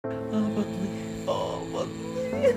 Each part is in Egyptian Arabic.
اه بطني اه بطني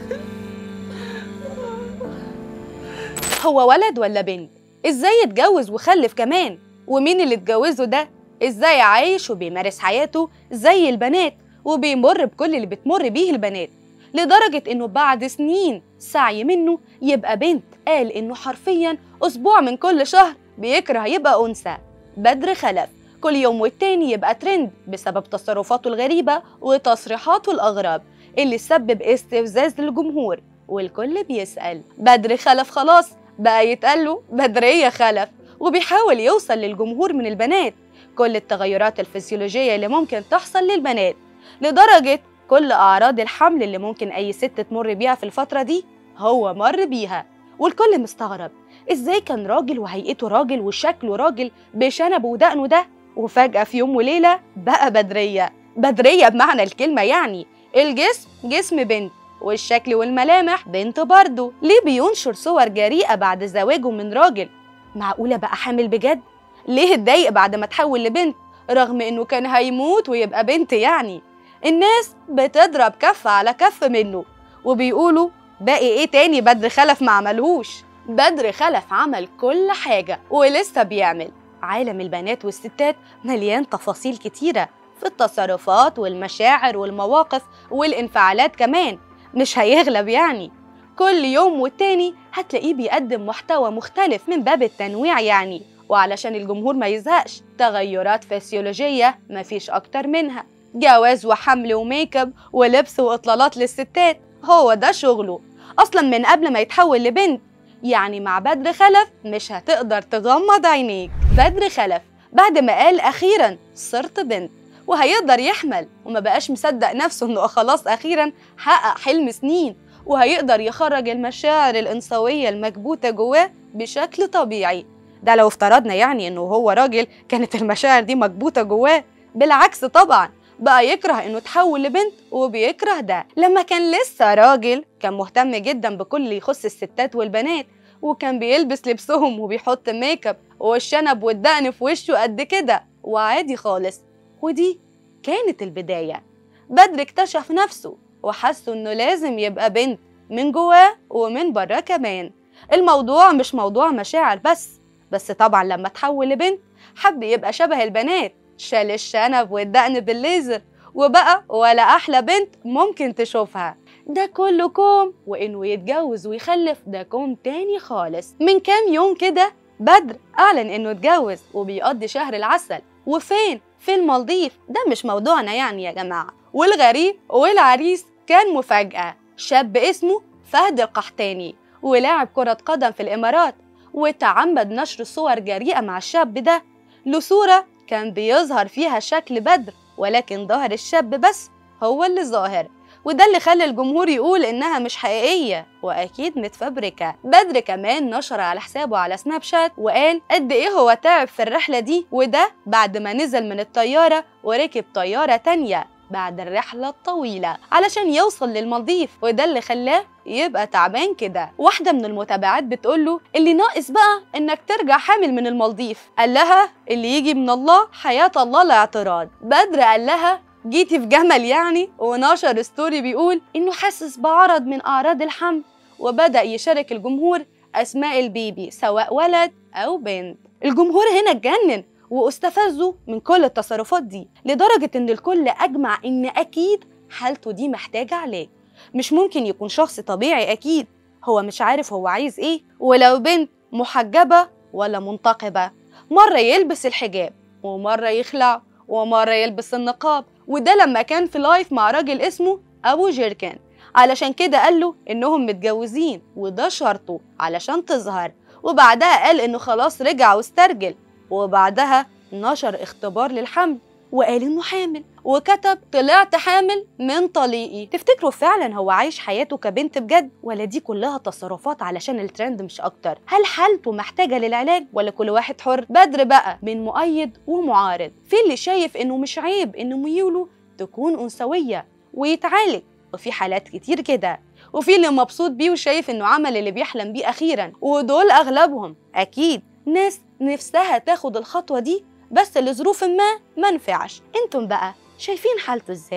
هو ولد ولا بنت ازاي اتجوز وخلف كمان ومين اللي اتجوزه ده ازاي عايش وبيمارس حياته زي البنات وبيمر بكل اللي بتمر بيه البنات لدرجة إنه بعد سنين سعي منه يبقى بنت قال إنه حرفيا أسبوع من كل شهر بيكره يبقى أنثى بدر خلف كل يوم والتاني يبقى ترند بسبب تصرفاته الغريبة وتصريحاته الأغرب اللي سبب استفزاز للجمهور والكل بيسأل بدر خلف خلاص بقى يتقال بدرية خلف وبيحاول يوصل للجمهور من البنات كل التغيرات الفسيولوجية اللي ممكن تحصل للبنات لدرجة كل أعراض الحمل اللي ممكن أي ست تمر بيها في الفترة دي هو مر بيها والكل مستغرب إزاي كان راجل وهيئته راجل وشكله راجل بشنبه ودقنه ده وفجأة في يوم وليلة بقى بدرية بدرية بمعنى الكلمة يعني الجسم جسم بنت والشكل والملامح بنت برضه ليه بينشر صور جريئة بعد زواجه من راجل معقولة بقى حامل بجد ليه اتضايق بعد ما تحول لبنت رغم انه كان هيموت ويبقى بنت يعني الناس بتضرب كف على كف منه وبيقولوا باقي ايه تاني بدر خلف ما عملهوش بدر خلف عمل كل حاجة ولسه بيعمل عالم البنات والستات مليان تفاصيل كتيرة في التصرفات والمشاعر والمواقف والانفعالات كمان مش هيغلب يعني كل يوم والتاني هتلاقيه بيقدم محتوى مختلف من باب التنويع يعني وعلشان الجمهور ما يزهقش تغيرات فسيولوجية مفيش أكتر منها جواز وحمل وميك اب ولبس وإطلالات للستات هو ده شغله أصلا من قبل ما يتحول لبنت يعني مع بدر خلف مش هتقدر تغمض عينيك بدر خلف بعد ما قال أخيرا صرت بنت وهيقدر يحمل وما بقاش مصدق نفسه انه خلاص اخيرا حقق حلم سنين وهيقدر يخرج المشاعر الانثويه المكبوته جواه بشكل طبيعي ده لو افترضنا يعني انه هو راجل كانت المشاعر دي مكبوته جواه بالعكس طبعا بقى يكره انه تحول لبنت وبيكره ده لما كان لسه راجل كان مهتم جدا بكل اللي يخص الستات والبنات وكان بيلبس لبسهم وبيحط ميك اب والشنب والدقن في وشه قد كده وعادي خالص ودي كانت البداية بدر اكتشف نفسه وحس انه لازم يبقى بنت من جواه ومن براه كمان الموضوع مش موضوع مشاعر بس بس طبعا لما تحول لبنت حب يبقى شبه البنات شال الشنب والدقن بالليزر وبقى ولا أحلى بنت ممكن تشوفها ده كله كوم وإنه يتجوز ويخلف ده كوم تاني خالص من كام يوم كده بدر أعلن إنه اتجوز وبيقضي شهر العسل وفين؟ في المالديف ده مش موضوعنا يعني يا جماعة والغريب والعريس كان مفاجأة شاب اسمه فهد القحطاني ولاعب كرة قدم في الإمارات وتعمد نشر صور جريئة مع الشاب ده له صورة كان بيظهر فيها شكل بدر ولكن ظهر الشاب بس هو اللي ظاهر وده اللي خلى الجمهور يقول إنها مش حقيقية وأكيد متفبركة بدر كمان نشر على حسابه على سناب شات وقال قد إيه هو تعب في الرحلة دي وده بعد ما نزل من الطيارة وركب طيارة تانية بعد الرحلة الطويلة علشان يوصل للمالديف وده اللي خلاه يبقى تعبان كده واحدة من المتابعات بتقوله اللي ناقص بقى انك ترجع حامل من المالديف قال لها اللي يجي من الله حياة الله لا اعتراض بدر قال لها جيتي في جمل يعني ونشر ستوري بيقول انه حاسس بعرض من اعراض الحمل وبدأ يشارك الجمهور اسماء البيبي سواء ولد او بنت الجمهور هنا اتجنن واستفزوا من كل التصرفات دي لدرجة إن الكل أجمع إن أكيد حالته دي محتاجة علاج مش ممكن يكون شخص طبيعي أكيد هو مش عارف هو عايز إيه ولو بنت محجبة ولا منتقبة مرة يلبس الحجاب ومرة يخلع ومرة يلبس النقاب وده لما كان في لايف مع راجل اسمه أبو جيركان علشان كده قال له إنهم متجوزين وده شرطه علشان تظهر وبعدها قال إنه خلاص رجع واسترجل وبعدها نشر اختبار للحمل وقال انه حامل وكتب طلعت حامل من طليقي تفتكروا فعلا هو عايش حياته كبنت بجد ولا دي كلها تصرفات علشان الترند مش اكتر هل حالته محتاجه للعلاج ولا كل واحد حر بدر بقى من مؤيد ومعارض في اللي شايف انه مش عيب ان ميوله تكون انثويه ويتعالج وفي حالات كتير كده وفي اللي مبسوط بيه وشايف انه عمل اللي بيحلم بيه اخيرا ودول اغلبهم اكيد ناس نفسها تاخد الخطوة دي بس لظروف ما منفعش انتم بقى شايفين حالته ازاي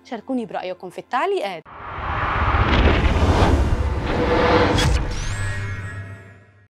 شاركوني برأيكم في التعليقات